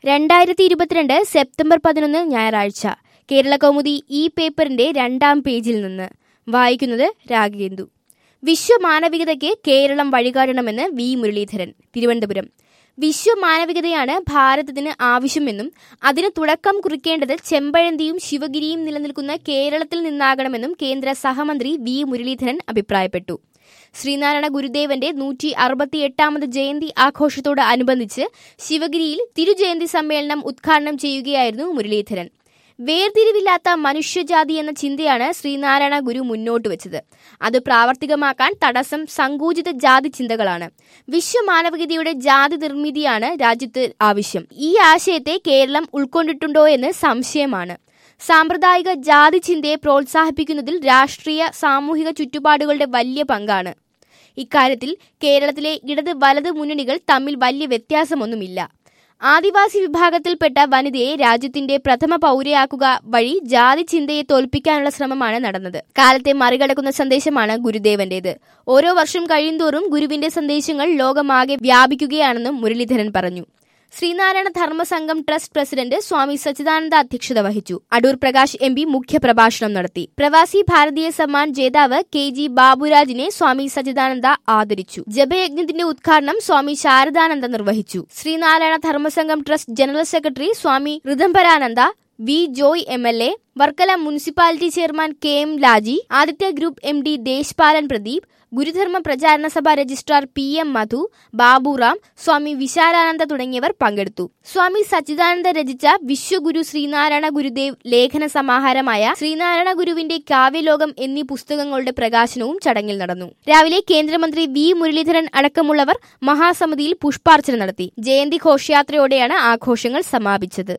രണ്ടായിരത്തി ഇരുപത്തിരണ്ട് സെപ്റ്റംബർ പതിനൊന്ന് ഞായറാഴ്ച കേരള കൗമുദി ഈ പേപ്പറിന്റെ രണ്ടാം പേജിൽ നിന്ന് വായിക്കുന്നത് രാഗേന്ദു വിശ്വമാനവികതയ്ക്ക് കേരളം വഴികാട്ടണമെന്ന് വി മുരളീധരൻ തിരുവനന്തപുരം വിശ്വമാനവികതയാണ് ഭാരതത്തിന് ആവശ്യമെന്നും അതിന് തുടക്കം കുറിക്കേണ്ടത് ചെമ്പഴന്തിയും ശിവഗിരിയും നിലനിൽക്കുന്ന കേരളത്തിൽ നിന്നാകണമെന്നും കേന്ദ്ര സഹമന്ത്രി വി മുരളീധരൻ അഭിപ്രായപ്പെട്ടു ശ്രീനാരായണ ഗുരുദേവന്റെ നൂറ്റി അറുപത്തിയെട്ടാമത് ജയന്തി ആഘോഷത്തോട് അനുബന്ധിച്ച് ശിവഗിരിയിൽ തിരുജയന്തി സമ്മേളനം ഉദ്ഘാടനം ചെയ്യുകയായിരുന്നു മുരളീധരൻ വേർതിരിവില്ലാത്ത മനുഷ്യജാതി എന്ന ചിന്തയാണ് ശ്രീനാരായണ ഗുരു മുന്നോട്ട് വെച്ചത് അത് പ്രാവർത്തികമാക്കാൻ തടസ്സം സങ്കൂചിത ജാതി ചിന്തകളാണ് വിശ്വമാനവികതയുടെ ജാതി നിർമ്മിതിയാണ് രാജ്യത്ത് ആവശ്യം ഈ ആശയത്തെ കേരളം ഉൾക്കൊണ്ടിട്ടുണ്ടോ എന്ന് സംശയമാണ് സാമ്പ്രദായിക ജാതി ചിന്തയെ പ്രോത്സാഹിപ്പിക്കുന്നതിൽ രാഷ്ട്രീയ സാമൂഹിക ചുറ്റുപാടുകളുടെ വലിയ പങ്കാണ് ഇക്കാര്യത്തിൽ കേരളത്തിലെ ഇടത് വലത് മുന്നണികൾ തമ്മിൽ വലിയ വ്യത്യാസമൊന്നുമില്ല ആദിവാസി വിഭാഗത്തിൽപ്പെട്ട വനിതയെ രാജ്യത്തിന്റെ പ്രഥമ പൗരയാക്കുക വഴി ജാതി ചിന്തയെ തോൽപ്പിക്കാനുള്ള ശ്രമമാണ് നടന്നത് കാലത്തെ മറികടക്കുന്ന സന്ദേശമാണ് ഗുരുദേവന്റേത് ഓരോ വർഷം കഴിയുന്തോറും ഗുരുവിന്റെ സന്ദേശങ്ങൾ ലോകമാകെ വ്യാപിക്കുകയാണെന്നും മുരളീധരൻ പറഞ്ഞു ശ്രീനാരായണ ധർമ്മസംഘം ട്രസ്റ്റ് പ്രസിഡന്റ് സ്വാമി സച്ചിദാനന്ദ അധ്യക്ഷത വഹിച്ചു അടൂർ പ്രകാശ് എം പി മുഖ്യപ്രഭാഷണം നടത്തി പ്രവാസി ഭാരതീയ സമ്മാൻ ജേതാവ് കെ ജി ബാബുരാജിനെ സ്വാമി സച്ചിദാനന്ദ ആദരിച്ചു ജപയജ്ഞത്തിന്റെ ഉദ്ഘാടനം സ്വാമി ശാരദാനന്ദ നിർവഹിച്ചു Sreenarayana Dharmasangham trust general secretary Swami Rithambharananda V Joy M L A Varkala municipality chairman K M Laji Aditya group M D Desapalan Pradeep Gurudharma Pracharana Sabha registrar P M Madhu Baburam Swami Vishalananda തുടങ്ങിയവർ പങ്കെടുത്തു സ്വാമി സച്ചിദാനന്ദ രചിച്ച വിശ്വഗുരു ശ്രീനാരായണ ഗുരുദേവ് ലേഖന സമാഹാരമായ ശ്രീനാരായണ ഗുരുവിന്റെ കാവ്യലോകം എന്നീ പുസ്തകങ്ങളുടെ പ്രകാശനവും ചടങ്ങിൽ നടന്നു രാവിലെ കേന്ദ്രമന്ത്രി വി മുരളീധരൻ അടക്കമുള്ളവർ മഹാസമിതിയിൽ പുഷ്പാർച്ചന നടത്തി ജയന്തി ഘോഷയാത്രയോടെയാണ് ആഘോഷങ്ങൾ സമാപിച്ചത്